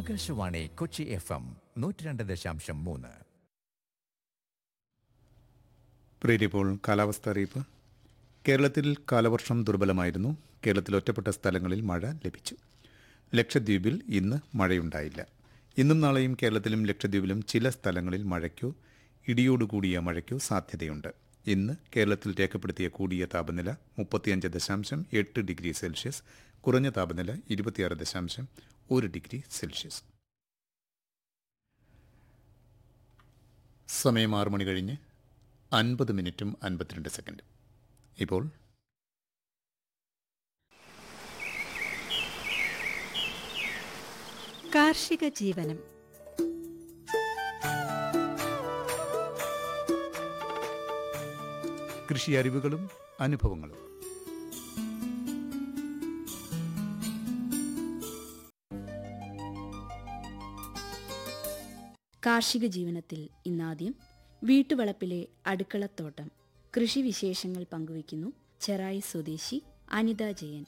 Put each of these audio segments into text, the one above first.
Akashvani Kochi F M നൂറ്റി രണ്ട് ദശാംശം മൂന്ന് പ്രീതിപ്പോൾ കാലാവസ്ഥ അറിയിപ്പ് കേരളത്തിൽ കാലവർഷം ദുർബലമായിരുന്നു കേരളത്തിൽ ഒറ്റപ്പെട്ട സ്ഥലങ്ങളിൽ മഴ ലഭിച്ചു ലക്ഷദ്വീപിൽ ഇന്ന് മഴയുണ്ടായില്ല ഇന്നും നാളെയും കേരളത്തിലും ലക്ഷദ്വീപിലും ചില സ്ഥലങ്ങളിൽ മഴയ്ക്കോ ഇടിയോടുകൂടിയ മഴയ്ക്കോ സാധ്യതയുണ്ട് ഇന്ന് കേരളത്തിൽ രേഖപ്പെടുത്തിയ കൂടിയ താപനില മുപ്പത്തിയഞ്ച് ദശാംശം എട്ട് ഡിഗ്രി സെൽഷ്യസ് കുറഞ്ഞ താപനില ഇരുപത്തിയാറ് ദശാംശം ഒരു ഡിഗ്രി സെൽഷ്യസ് സമയം ആറ് മണി കഴിഞ്ഞ് അൻപത് മിനിറ്റും അൻപത്തിരണ്ട് സെക്കൻഡും ഇപ്പോൾ കാർഷിക ജീവനം കൃഷി അറിവുകളും അനുഭവങ്ങളും കാർഷിക ജീവനത്തിൽ ഇന്നാദ്യം വീട്ടുവളപ്പിലെ അടുക്കളത്തോട്ടം കൃഷിവിശേഷങ്ങൾ പങ്കുവയ്ക്കുന്നു ചെറായി സ്വദേശി അനിത ജയൻ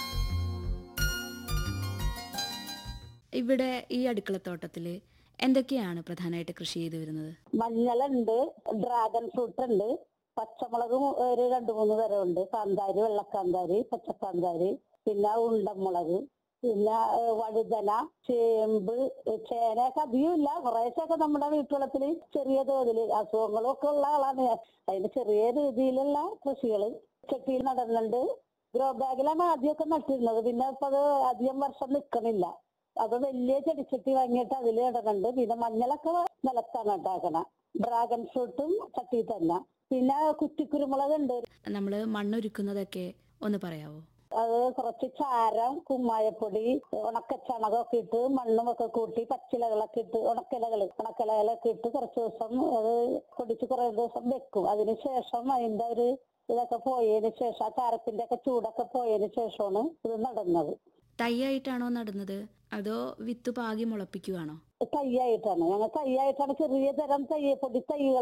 ഇവിടെ ഈ അടുക്കളത്തോട്ടത്തിൽ എന്തൊക്കെയാണ് പ്രധാനമായിട്ട് കൃഷി ചെയ്തു വരുന്നത് മഞ്ഞളുണ്ട് ഡ്രാഗൺ ഫ്രൂട്ട് ഉണ്ട് പച്ചമുളകും ഒരു രണ്ടു മൂന്ന് തരം ഉണ്ട് കാന്താരി വെള്ളക്കാന്താരി പച്ചക്കാന്താരി പിന്നെ ഉണ്ടമുളക് പിന്നെ ഏഹ്, വഴുതന ചേമ്പ് ഏഹ്, ചേനയൊക്കെ അധികമില്ല കുറേശ്ശൊക്കെ നമ്മുടെ വീട്ടുവളപ്പില് ചെറിയ തോതിൽ അസുഖങ്ങളും ഒക്കെ ഉള്ള ആളാണ് ഞാൻ അതിന് ചെറിയ രീതിയിലുള്ള കൃഷികള് ചട്ടിയിൽ നടന്നുണ്ട് ഗ്രോ ബാഗിലാണ് ആദ്യമൊക്കെ നട്ടിരുന്നത് പിന്നെ ഇപ്പൊ അത് അധികം വർഷം നിക്കണില്ല അത് വലിയ ചെടിച്ചട്ടി വാങ്ങിയിട്ട് അതിൽ ഇടുന്നുണ്ട് പിന്നെ മഞ്ഞളൊക്കെ നിലത്താണ് ഉണ്ടാക്കണ ഡ്രാഗൺ ഫ്രൂട്ടും ചട്ടി തന്നെ പിന്നെ കുറ്റിക്കുരുമുളക് ഉണ്ട് നമ്മൾ മണ്ണൊരുക്കുന്നതൊക്കെ ഒന്ന് പറയാവോ അത് കുറച്ച് ചാരം കുമ്മായപ്പൊടി ഉണക്കച്ചണകമൊക്കെ ഇട്ട് മണ്ണും ഒക്കെ കൂട്ടി പച്ചിലകളൊക്കെ ഇട്ട് ഉണക്കലകൾ ഉണക്കലകളൊക്കെ ഇട്ട് കുറച്ച് ദിവസം അത് പൊടിച്ച് കുറെ ദിവസം വെക്കും അതിന് ശേഷം അതിന്റെ ഒരു ഇതൊക്കെ പോയതിന് ശേഷം ആ ചാരത്തിന്റെ ഒക്കെ ചൂടൊക്കെ പോയതിന് ശേഷമാണ് ഇത് നടുന്നത് തൈയായിട്ടാണോ നടുന്നത് അതോ വിത്ത് പാകി മുളപ്പിക്കുവാണോ തയ്യായിട്ടാണ് ഞങ്ങൾ തയ്യായിട്ടാണ് ചെറിയ തരം തയ്യ പൊടി തൈകൾ